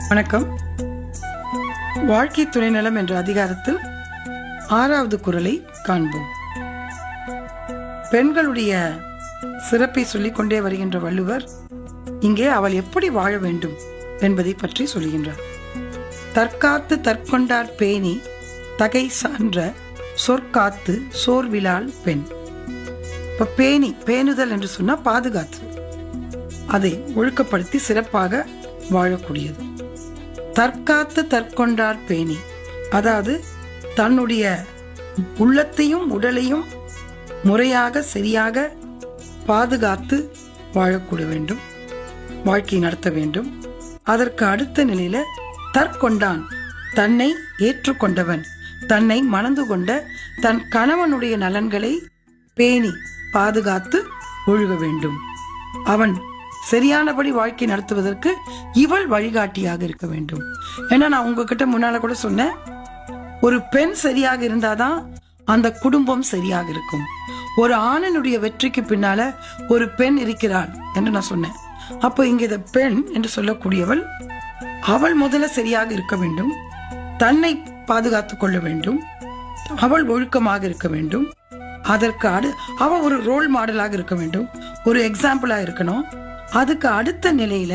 வணக்கம் வாழ்க்கை துணைநலம் என்ற அதிகாரத்தில் ஆறாவது குரலை காண்போம் பெண்களுடைய சிறப்பை சொல்லிக்கொண்டே வருகின்ற வள்ளுவர் இங்கே அவள் எப்படி வாழ வேண்டும் என்பதை பற்றி சொல்கின்றார் தற்காத்து தற்கொண்டார் பேணி தகை சான்ற சொற்காத்து சோர்விலாள் பெண் இப்ப பேணி பேணுதல் என்று சொன்னா பாதுகாத்து அதை ஒழுக்கப்படுத்தி சிறப்பாக வாழக்கூடியது தற்காத்து தற்கொண்டார் பேணி அதாவது தன்னுடைய உள்ளத்தையும் உடலையும் முறையாக சரியாக பாதுகாத்து வாழக்கூட வேண்டும் வாழ்க்கை நடத்த வேண்டும் அதற்கு அடுத்த நிலையில தற்கொண்டான் தன்னை ஏற்றுக்கொண்டவன் தன்னை மணந்து கொண்ட தன் கணவனுடைய நலன்களை பேணி பாதுகாத்து ஒழுக வேண்டும் அவன் சரியானபடி வாழ்க்கை நடத்துவதற்கு இவள் வழிகாட்டியாக இருக்க வேண்டும் ஏன்னா நான் உங்ககிட்ட முன்னால கூட சொன்னேன் ஒரு பெண் சரியாக இருந்தாதான் அந்த குடும்பம் சரியாக இருக்கும் ஒரு ஆணினுடைய வெற்றிக்கு பின்னால ஒரு பெண் இருக்கிறாள் என்று நான் சொன்னேன் அப்போ இங்க இந்த பெண் என்று சொல்லக்கூடியவள் அவள் முதல்ல சரியாக இருக்க வேண்டும் தன்னை பாதுகாத்துக் கொள்ள வேண்டும் அவள் ஒழுக்கமாக இருக்க வேண்டும் அதற்கு அடு அவ ஒரு ரோல் மாடலாக இருக்க வேண்டும் ஒரு எக்ஸாம்பிளா இருக்கணும் அதுக்கு அடுத்த நிலையில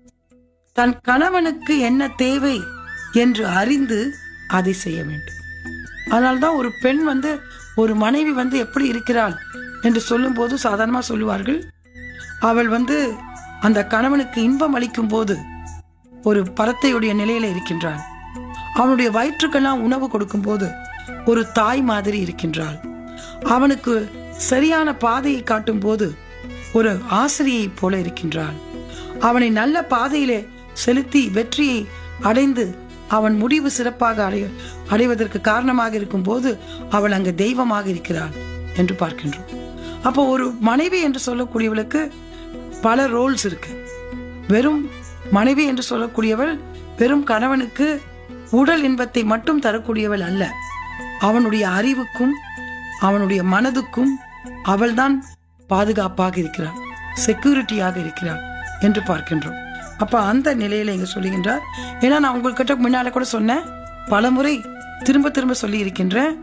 தன் கணவனுக்கு என்ன தேவை என்று அறிந்து அதை செய்ய வேண்டும் அதனால்தான் ஒரு பெண் வந்து ஒரு மனைவி வந்து எப்படி இருக்கிறாள் என்று சொல்லும்போது சாதாரணமா சொல்லுவார்கள் அவள் வந்து அந்த கணவனுக்கு இன்பம் அளிக்கும் போது ஒரு பறத்தையுடைய நிலையில இருக்கின்றாள் அவனுடைய வயிற்றுக்கெல்லாம் உணவு கொடுக்கும் போது ஒரு தாய் மாதிரி இருக்கின்றாள் அவனுக்கு சரியான பாதையை காட்டும் போது ஒரு ஆசிரியை போல இருக்கின்றாள் அவனை நல்ல பாதையிலே செலுத்தி வெற்றியை அடைந்து அவன் முடிவு சிறப்பாக அடைய அடைவதற்கு காரணமாக இருக்கும் போது அவள் அங்கு தெய்வமாக இருக்கிறாள் என்று பார்க்கின்றோம் அப்போ ஒரு மனைவி என்று சொல்லக்கூடியவளுக்கு பல ரோல்ஸ் இருக்கு வெறும் மனைவி என்று சொல்லக்கூடியவள் வெறும் கணவனுக்கு உடல் இன்பத்தை மட்டும் தரக்கூடியவள் அல்ல அவனுடைய அறிவுக்கும் அவனுடைய மனதுக்கும் அவள்தான் பாதுகாப்பாக இருக்கிறாள் செக்யூரிட்டியாக இருக்கிறாள் என்று பார்க்கின்றோம் அப்ப அந்த நிலையில இங்க சொல்லுகின்றார் ஏன்னா நான் உங்ககிட்ட முன்னால கூட சொன்னேன் பலமுறை திரும்ப திரும்ப சொல்லி இருக்கின்றேன்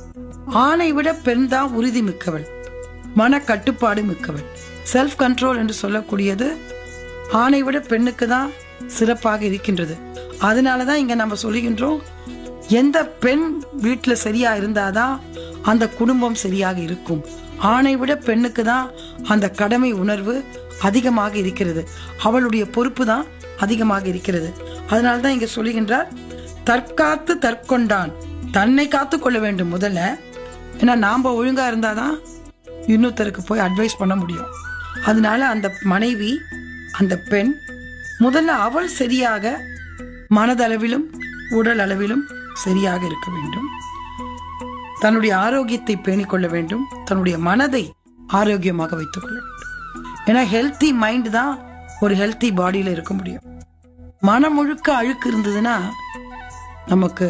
ஆணை விட பெண் தான் உறுதி மிக்கவள் மன கட்டுப்பாடு மிக்கவள் செல்ஃப் கண்ட்ரோல் என்று சொல்லக்கூடியது ஆணை விட பெண்ணுக்கு தான் சிறப்பாக இருக்கின்றது அதனாலதான் இங்க நம்ம சொல்லுகின்றோம் எந்த பெண் வீட்டுல சரியா இருந்தாதான் அந்த குடும்பம் சரியாக இருக்கும் ஆணை விட பெண்ணுக்கு தான் அந்த கடமை உணர்வு அதிகமாக இருக்கிறது அவளுடைய பொறுப்பு தான் அதிகமாக இருக்கிறது அதனால தான் இங்க சொல்லுகின்றார் தற்காத்து தற்கொண்டான் தன்னை காத்து கொள்ள வேண்டும் முதல்ல ஏன்னா நாம ஒழுங்கா இருந்தாதான் இன்னொருத்தருக்கு போய் அட்வைஸ் பண்ண முடியும் அதனால அந்த மனைவி அந்த பெண் முதல்ல அவள் சரியாக மனதளவிலும் உடல் அளவிலும் சரியாக இருக்க வேண்டும் தன்னுடைய ஆரோக்கியத்தை பேணிக் கொள்ள வேண்டும் தன்னுடைய மனதை ஆரோக்கியமாக வைத்துக் கொள்ள வேண்டும் ஏன்னா ஹெல்த்தி மைண்ட் தான் ஒரு ஹெல்த்தி பாடியில இருக்க முடியும் மனம் முழுக்க அழுக்கு இருந்ததுன்னா நமக்கு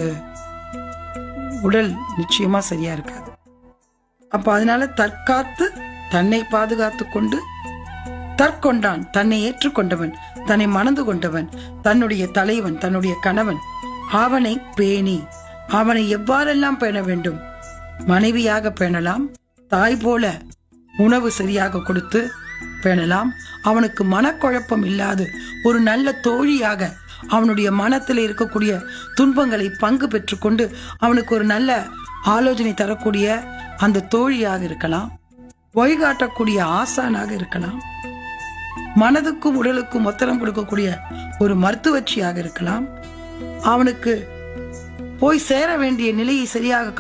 உடல் நிச்சயமா சரியா இருக்காது அப்ப அதனால தற்காத்து தன்னை பாதுகாத்து கொண்டு தற்கொண்டான் தன்னை ஏற்றுக்கொண்டவன் தன்னை மணந்து கொண்டவன் தன்னுடைய தலைவன் தன்னுடைய கணவன் அவனை பேணி அவனை எவ்வாறெல்லாம் பேண வேண்டும் மனைவியாக பேணலாம் தாய் போல உணவு சரியாக கொடுத்து பேணலாம் அவனுக்கு மனக்குழப்பம் இல்லாது ஒரு நல்ல தோழியாக அவனுடைய மனத்தில் இருக்கக்கூடிய துன்பங்களை பங்கு பெற்றுக்கொண்டு அவனுக்கு ஒரு நல்ல ஆலோசனை தரக்கூடிய அந்த தோழியாக இருக்கலாம் வழிகாட்டக்கூடிய ஆசானாக இருக்கலாம் மனதுக்கும் உடலுக்கும் ஒத்தரம் கொடுக்கக்கூடிய ஒரு மருத்துவச்சியாக இருக்கலாம் அவனுக்கு போய் சேர வேண்டிய நிலையை சரியாக